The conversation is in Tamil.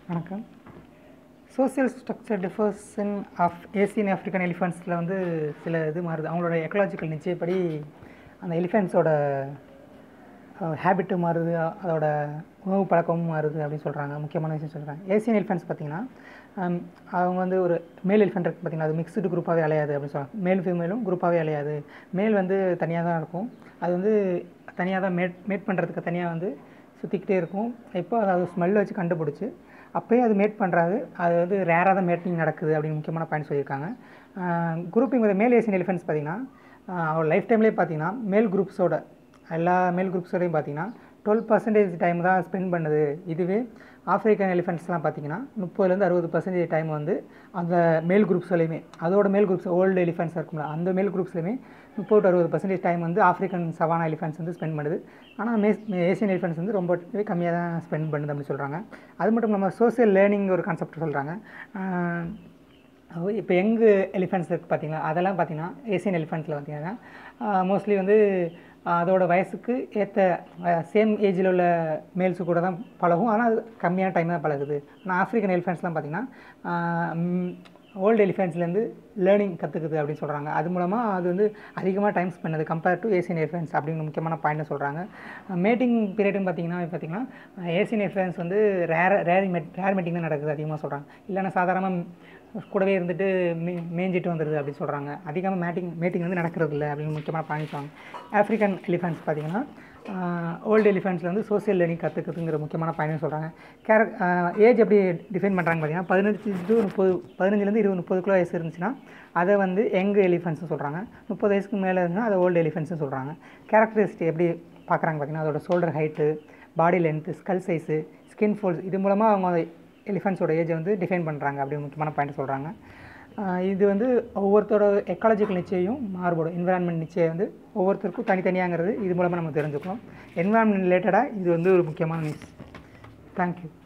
வணக்கம் social structure difference of Asian African எலிஃபெண்ட்ஸில் வந்து சில இது மாறுது அவங்களோட எக்கலாஜிக்கல் நிச்சயப்படி அந்த எலிஃபெண்ட்ஸோட ஹேபிட்டு மாறுது அ- அதோட உணவு பழக்கமும் மாறுது அப்படின்னு சொல்கிறாங்க முக்கியமான விஷயம் சொல்கிறாங்க ஏசியன் எலிஃபெண்ட்ஸ் பார்த்திங்கன்னா ஹம், அவங்க வந்து ஒரு மேல் எலிஃபெண்ட் இருக்குது பார்த்திங்கன்னா அது மிக்ஸ்டு குரூப்பாகவே அலையாது அப்படின்னு சொல்கிறாங்க மேல் ஃபீமேலும் குரூப்பாகவே அலையாது மேல் வந்து தனியாக தான் இருக்கும் அது வந்து தனியாக தான் மேட் மேட் பண்ணுறதுக்கு தனியாக வந்து சுற்றிக்கிட்டே இருக்கும் இப்போ அதாவது ஸ்மெல் வச்சு கண்டுபிடிச்சி அப்போயே அது மேட் பண்ணுறாரு அது வந்து ரேராக தான் மேட்டிங் நடக்குது அப்படின்னு முக்கியமான பாயிண்ட் சொல்லியிருக்காங்க குரூப்பிங் வந்து மேல் ஏசியன் எலிஃபெண்ட்ஸ் பார்த்தீங்கன்னா அவர் லைஃப் டைம்லேயே பார்த்தீங்கன்னா மேல் குரூப்ஸோட எல்லா மேல் குரூப்ஸோடையும் பார்த்தீங்கன்னா டுவெல் பர்சன்டேஜ் டைம் தான் ஸ்பெண்ட் பண்ணுது இதுவே ஆஃப்ரிக்கன் எலிஃபெண்ட்ஸ்லாம் பார்த்தீங்கன்னா முப்பதுலேருந்து அறுபது பர்சன்டேஜ் டைம் வந்து அந்த மேல் குரூப்ஸ்லையுமே அதோட மேல் குரூப்ஸ் ஓல்டு எலிஃபெண்ட்ஸ் இருக்கும்ல அந்த மேல் குரூப்ஸ்லையுமே முப்பது to அறுபது பர்சன்டேஜ் டைம் வந்து ஆஃப்ரிக்கன் சவானா எலிஃபெண்ட்ஸ் வந்து ஸ்பெண்ட் பண்ணுது ஆனால் மே ஏசியன் எலிஃபெண்ட்ஸ் வந்து ரொம்ப கம்மியாக தான் ஸ்பெண்ட் பண்ணுது அப்படின்னு சொல்கிறாங்க அது மட்டும் இல்லாமல் சோசியல் லேர்னிங் ஒரு கான்செப்ட் சொல்கிறாங்க இப்போ எங்கு எலிஃபெண்ட்ஸ் இருக்குது பார்த்தீங்களா அதெல்லாம் பார்த்தீங்கன்னா ஏசியன் எலிஃபெண்ட்ஸில் பார்த்தீங்கன்னா மோஸ்ட்லி வந்து ஆஹ் அதோட வயசுக்கு ஏற்ற சேம் ஏஜில் உள்ள மேல்ஸு கூட தான் பழகும் ஆனால் அது கம்மியான டைம் தான் பழகுது ஆனால் ஆஃப்ரிக்கன் எலிஃபெண்ட்ஸ்லாம் பார்த்தீங்கன்னா ஓல்டு எலிஃபெண்ட்ஸ்லேருந்து லேர்னிங் கற்றுக்குது அப்படின்னு சொல்கிறாங்க அது மூலமாக அது வந்து அதிகமாக டைம் ஸ்பெண்ட் பண்ணுது கம்பேர் டு ஏசியன் எலிஃபெண்ட்ஸ் அப்படிங்கிற முக்கியமான பாயிண்ட் சொல்கிறாங்க மேட்டிங் பீரியட்னு பார்த்தீங்கன்னா பார்த்தீங்கன்னா ஏசியன் எலிஃபெண்ட்ஸ் வந்து rare rare met rare meeting தான் நடக்குது அதிகமாக சொல்கிறாங்க இல்லைன்னா சாதாரணமாக கூடவே இருந்துட்டு மே மேய்ஞ்சிட்டு வந்துடுது அப்படின்னு சொல்கிறாங்க அதிகமாக மேட்டிங் மேட்டிங் வந்து நடக்கிறது இல்லை அப்படின்னு முக்கியமான பாயிண்ட் சொல்லுவாங்க ஆஃப்ரிக்கன் எலிஃபெண்ட்ஸ் பார்த்தீங்கன்னா ஓல்டு எலிஃபெண்ட்ஸில் வந்து சோசியல் லேர்னிங் கற்றுக்குதுங்கிற முக்கியமான பாயிண்ட் சொல்கிறாங்க கேரக் ஏஜ் எப்படி டிஃபைன் பண்ணுறாங்க பார்த்தீங்கன்னா பதினஞ்சு டு முப்பது பதினஞ்சுலேருந்து இருபது முப்பதுக்குள்ள வயசு இருந்துச்சுன்னா அதை வந்து யங் எலிஃபெண்ட்ஸ்னு சொல்கிறாங்க முப்பது வயசுக்கு மேலே இருந்துச்சுன்னா அதை ஓல்டு எலிஃபெண்ட்ஸ்னு சொல்கிறாங்க கேரக்டரிஸ்டிக் எப்படி பார்க்குறாங்க பார்த்தீங்கன்னா அதோட shoulder height body length skull size skin folds இது மூலமாக அவங்க எலிஃபெண்ட்ஸோட ஏஜை வந்து டிஃபைன் பண்ணுறாங்க அப்படின்னு முக்கியமான பாயிண்ட் சொல்கிறாங்க இது வந்து ஒவ்வொருத்தரோட எக்காலஜிக்கல் நிச்சயம் மாறுபடும் என்விரான்மெண்ட் நிச்சயம் வந்து ஒவ்வொருத்தருக்கும் தனித்தனியாங்கிறது இது மூலமாக நம்ம தெரிஞ்சுக்கலாம் என்விரான்மெண்ட் ரிலேட்டடாக இது வந்து ஒரு முக்கியமான நியூஸ் தேங்க்யூ